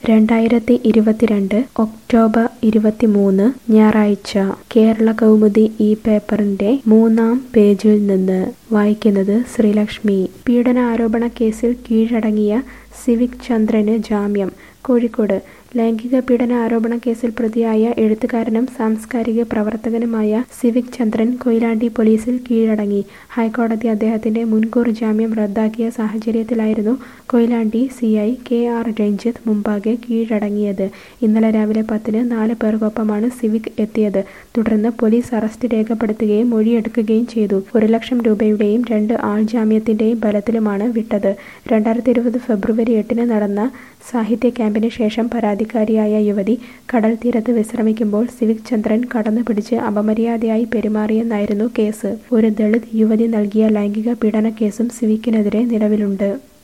രണ്ടായിരത്തി ഇരുപത്തിരണ്ട് ഒക്ടോബർ ഇരുപത്തിമൂന്ന് ഞായറാഴ്ച കേരള കൗമുദി ഈ പേപ്പറിന്റെ മൂന്നാം പേജിൽ നിന്ന് വായിക്കുന്നത് ശ്രീലക്ഷ്മി പീഡന ആരോപണ കേസിൽ കീഴടങ്ങിയ സിവിക് ചന്ദ്രന് ജാമ്യം കോഴിക്കോട് ലൈംഗിക പീഡന ആരോപണ കേസിൽ പ്രതിയായ എഴുത്തുകാരനും സാംസ്കാരിക പ്രവർത്തകനുമായ സിവിക് ചന്ദ്രൻ കൊയിലാണ്ടി പോലീസിൽ കീഴടങ്ങി ഹൈക്കോടതി അദ്ദേഹത്തിന്റെ മുൻകൂർ ജാമ്യം റദ്ദാക്കിയ സാഹചര്യത്തിലായിരുന്നു Koyilandy CI K R Ranjith മുമ്പാകെ കീഴടങ്ങിയത് ഇന്നലെ രാവിലെ പത്തിന് നാല് പേർക്കൊപ്പമാണ് സിവിക് എത്തിയത് തുടർന്ന് പോലീസ് അറസ്റ്റ് രേഖപ്പെടുത്തുകയും മൊഴിയെടുക്കുകയും ചെയ്തു ഒരു ലക്ഷം രൂപയുടെയും രണ്ട് ആൾജാമ്യത്തിന്റെയും ബലത്തിലുമാണ് വിട്ടത് രണ്ടായിരത്തി ഇരുപത് ഫെബ്രുവരി എട്ടിന് നടന്ന സാഹിത്യ ക്യാമ്പിന് ശേഷം പരാതിക്കാരിയായ യുവതി കടൽ തീരത്ത് വിശ്രമിക്കുമ്പോൾ സിവിക് ചന്ദ്രൻ കടന്നു പിടിച്ച് അപമര്യാദയായി പെരുമാറിയെന്നായിരുന്നു കേസ് ഒരു ദളിത് യുവതി നൽകിയ ലൈംഗിക പീഡന കേസും സിവിക്കിനെതിരെ നിലവിലുണ്ട്